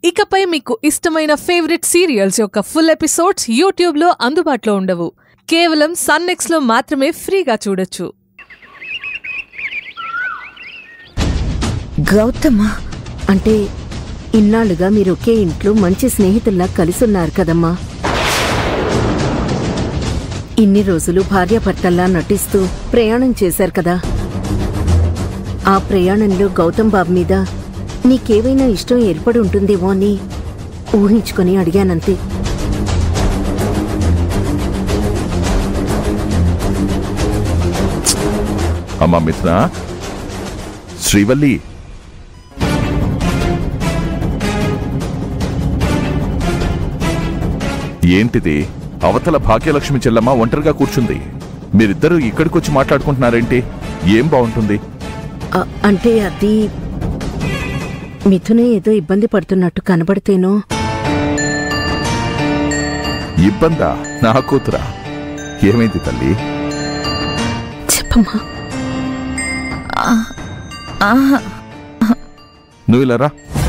ఇకపై మీకు ఇష్టమైన ఫేవరెట్ సీరియల్స్ యొక్క ఫుల్ ఎపిసోడ్స్ యూట్యూబ్లో అందుబాటులో ఉండవు కేవలం సన్నెక్స్లో మాత్రమే ఫ్రీగా చూడొచ్చు గౌతమ అంటే ఇన్నాళ్ళుగా మీరు ఒకే ఇంట్లో మంచి స్నేహితుల్లా కలిసున్నారు కదమ్మా ఇన్ని రోజులు భార్యాభర్తల్లా నటిస్తూ ప్రయాణం చేశారు కదా ఆ ప్రయాణంలో గౌతమ్ బాబు మీద నీకేవైనా ఇష్టం ఏర్పడి ఉంటుందేమో అని ఊహించుకొని అడిగానంతే అమ్మా మిథున శ్రీవల్లి ఏంటిది అవతల భాగ్యలక్ష్మి చెల్లమ్మ ఒంటరిగా కూర్చుంది మీరిద్దరూ ఇక్కడికొచ్చి మాట్లాడుకుంటున్నారేంటి ఏం బాగుంటుంది అ- అంటే అది మిథునే ఏదో ఇబ్బంది పడుతున్నట్టు కనబడితేనో ఇబ్బందా నా కూతురా ఏమైంది తల్లి చెప్పమ్మా నువ్వు ఇలా రా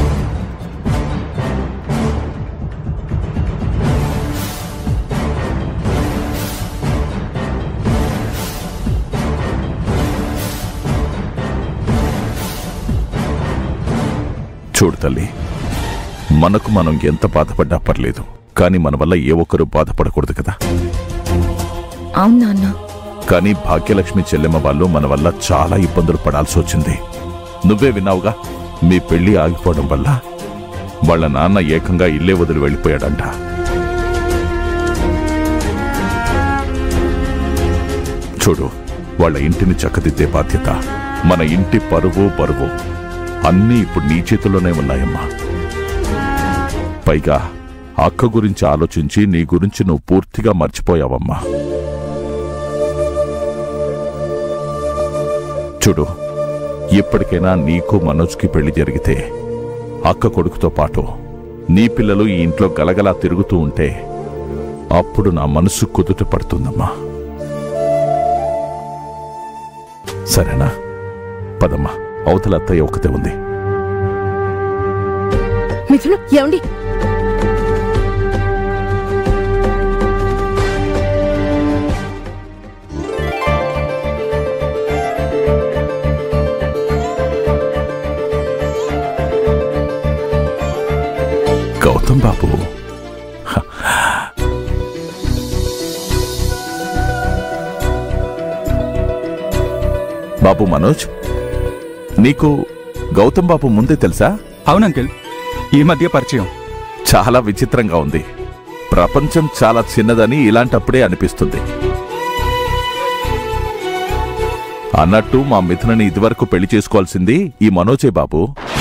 చూడు తల్లి మనకు మనం ఎంత బాధపడ్డా పర్లేదు కానీ మన వల్ల ఏ ఒక్కరూ బాధపడకూడదు కదా అవును నాన్న కానీ భాగ్యలక్ష్మి చెల్లెమ్మ వాళ్ళు మన వల్ల చాలా ఇబ్బందులు పడాల్సి వచ్చింది నువ్వే విన్నావుగా మీ పెళ్లి ఆగిపోవడం వల్ల వాళ్ళ నాన్న ఏకంగా ఇల్లే వదిలి వెళ్ళిపోయాడంట చూడు వాళ్ళ ఇంటిని చక్కదిద్దే బాధ్యత మన ఇంటి పరువు బరువు అన్నీ ఇప్పుడు నీ చేతుల్లోనే ఉన్నాయమ్మా పైగా అక్క గురించి ఆలోచించి నీ గురించి నువ్వు పూర్తిగా మర్చిపోయావమ్మా చూడు ఇప్పటికైనా నీకు మనోజ్కి పెళ్లి జరిగితే అక్క కొడుకుతో పాటు నీ పిల్లలు ఈ ఇంట్లో గలగలా తిరుగుతూ ఉంటే అప్పుడు నా మనసు కుదుట పడుతుందమ్మా సరేనా పదమ్మా అవతల అత్తయ్య ఒకతే ఉంది మిథున ఏమండి గౌతమ్ బాబు హ. బాబు మనోజ్ నీకు గౌతమ్ బాబు ముందే తెలుసా అవును అంకిల్ ఈ మధ్య పరిచయం చాలా విచిత్రంగా ఉంది ప్రపంచం చాలా చిన్నదని ఇలాంటప్పుడే అనిపిస్తుంది అన్నట్టు మా మిథునని ఇదివరకు పెళ్లి చేసుకోవాల్సింది ఈ మనోజే బాబు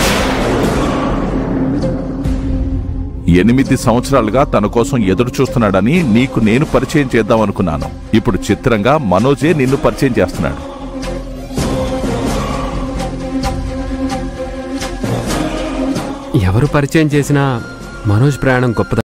ఎనిమిది సంవత్సరాలుగా తన కోసం ఎదురు చూస్తున్నాడని నీకు నేను పరిచయం చేద్దాం అనుకున్నాను ఇప్పుడు చిత్రంగా మనోజే నిన్ను పరిచయం చేస్తున్నాడు ఎవరు పరిచయం చేసినా మనోజ్ ప్రయాణం గొప్పదా